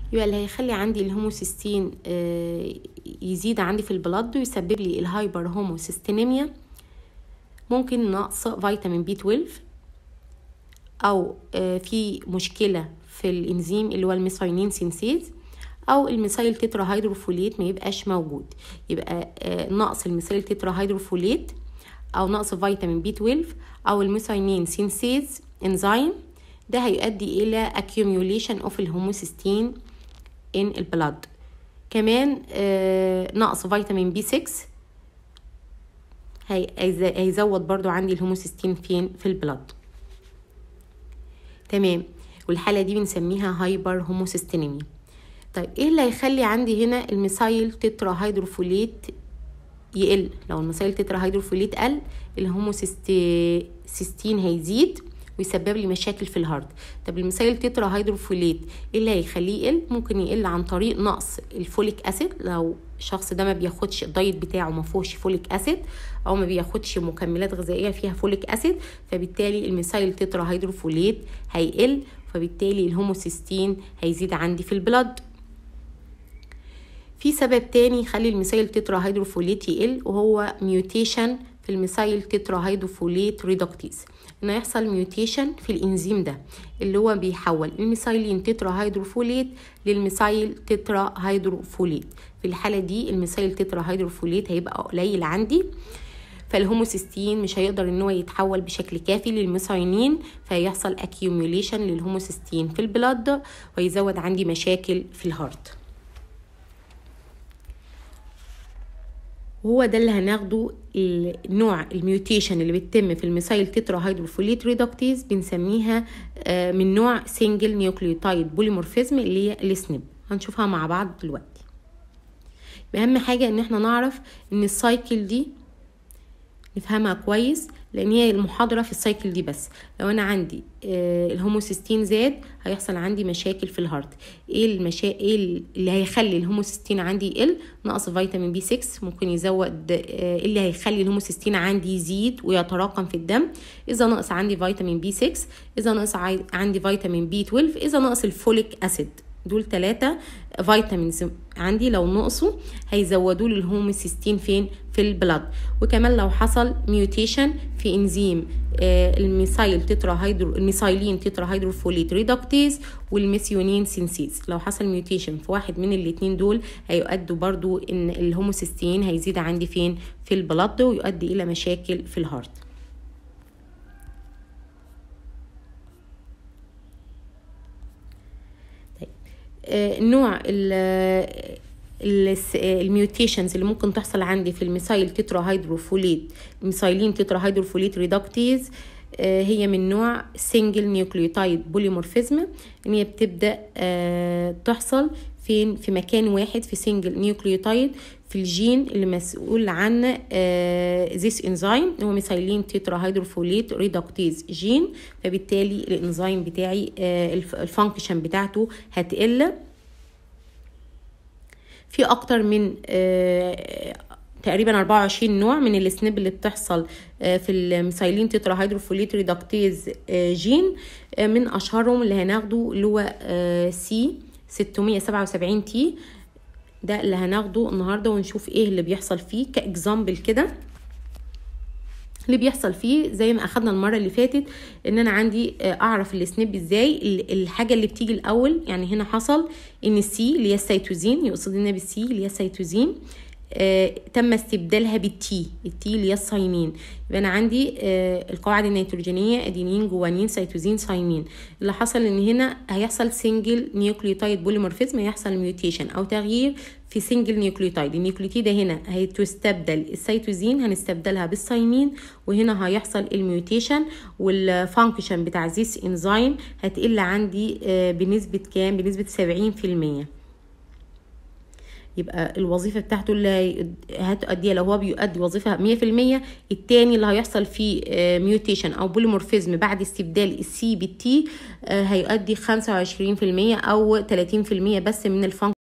يبقى اللي هيخلي عندي الهوموسيستين آه، يزيد عندي في البلد ويسبب لي الهايبر هوموسيستينيميا ممكن نقص فيتامين بي 12 او آه، في مشكله في الانزيم اللي هو الميثايونين سينسيز او الميثايل تترا هيدروفوليت ما يبقاش موجود يبقى آه، نقص الميثايل تترا هيدروفوليت او نقص فيتامين بي 12 او الميثايونين سينسيز انزيم ده هيؤدي الى accumulation of الهوموسيستين in البلد كمان آه، نقص فيتامين بي 6 هي- هيز- هيزود برضو عندي الهوموسيستين فين في البلد تمام والحالة دي بنسميها هايبر هوموسيستينيميا طيب ايه اللي هيخلي عندي هنا الميثايل تترا هيدروفوليت يقل لو الميثايل تترا هيدروفوليت قل الهوموسيستين هيزيد ويسبب لي مشاكل في الهارت طب الميثايل تترا هيدروفوليت ايه اللي هيخليه يقل ممكن يقل عن طريق نقص الفوليك اسيد لو الشخص ده ما بياخدش الدايت بتاعه ما فيهوش فوليك اسيد او ما بياخدش مكملات غذائيه فيها فوليك اسيد فبالتالي الميثايل تترا هيدروفوليت هيقل فبالتالي الهوموسيستين هيزيد عندي في البلد في سبب تاني يخلي الميثايل تترا هيدروفوليت يقل وهو ميوتيشن في الميثايل تترا هيدروفوليت ريدكتيز انه يحصل ميوتيشن في الانزيم ده اللي هو بيحول الميثايلين تترا هيدروفوليت للميثايل تترا هيدروفوليت في الحالة دي الميثايل تترا هيدروفوليت هيبقى قليل عندي فالهوموسيستين مش هيقدر ان هو يتحول بشكل كافي للميثايونين فيحصل accumulation للهوموسيستين في البلد ويزود عندي مشاكل في الهارت وهو ده اللي هناخده النوع الميوتيشن اللي بتتم في الميثايل تترا هيدروفوليت ريدكتيز بنسميها آه، من نوع سنجل نيوكليوتايد بوليمورفيزم اللي هي السنب هنشوفها مع بعض دلوقتي اهم حاجه ان احنا نعرف ان السايكل دي نفهمها كويس لان هي المحاضره في السايكل دي بس لو انا عندي آه الهوموسيستين زاد هيحصل عندي مشاكل في الهارت ايه المشا ايه اللي هيخلي الهوموسيستين عندي يقل نقص فيتامين بي 6 ممكن يزود آه اللي هيخلي الهوموسيستين عندي يزيد ويتراكم في الدم اذا نقص عندي فيتامين بي 6 اذا نقص عاي- عندي فيتامين بي 12 اذا نقص الفوليك اسيد دول ثلاثة فيتامينز عندي لو نقصوا هيزودوا لي الهوموسيستين فين في البلد وكمان لو حصل ميوتيشن في انزيم آه، الميثايل تترا هيدرو الميثايلين تترا هيدروفوليت ريدكتيز والميثيونين سينسيز لو حصل ميوتيشن في واحد من الاتنين دول هيؤدوا برضو ان الهوموسيستين هيزيد عندي فين في البلد ويؤدي الى مشاكل في الهارت آه، نوع ال- الس- الميوتيشنز اللي ممكن تحصل عندي في الميثايل تترا هيدروفوليت الميثايلين تترا هيدروفوليت ريدكتيز آه، هي من نوع سنجل نيوكليوتايد بوليمورفيزم ان هي بتبدا آه، تحصل فين في مكان واحد في سنجل نيوكليوتايد في الجين اللي مسؤول عن ذيس انزيم هو ميثايلين تترا هيدروفوليت ريدكتيز جين فبالتالي الانزيم بتاعي آه، الف- الفانكشن بتاعته هتقل في اكتر من آه، تقريبا 24 نوع من السناب اللي بتحصل آه، في الميثايلين تترا هيدروفوليت ريدكتيز آه، جين آه، من اشهرهم اللي هناخده اللي هو سي 677 تي ده اللي هناخده النهارده ونشوف ايه اللي بيحصل فيه كاكزامبل كده اللي بيحصل فيه زي ما اخدنا المره اللي فاتت ان انا عندي آه، اعرف السنيب ازاي ال- الحاجه اللي بتيجي الاول يعني هنا حصل ان السي اللي هي السيتوزين يقصد لنا بالسي اللي هي السيتوزين آه تم استبدالها بالتي التي اللي هي الصايمين يبقى انا عندي آه القواعد النيتروجينيه ادينين جوانين سيتوزين صايمين اللي حصل ان هنا هيحصل سنجل نيوكليوتايد بوليمورفيزم هيحصل ميوتيشن او تغيير في سنجل نيوكليوتايد النيوكليوتيد هنا هتستبدل السيتوزين هنستبدلها بالصايمين وهنا هيحصل الميوتيشن والفانكشن بتاع ذيس انزيم هتقل عندي آه بنسبه كام بنسبه 70% يبقى الوظيفة بتاعته اللي هي- هتؤديها لو هو بيؤدي وظيفة 100% التاني اللي هيحصل فيه ميوتيشن أو بوليمورفيزم بعد استبدال السي بالتي هيؤدي 25% أو 30% بس من الفانكشن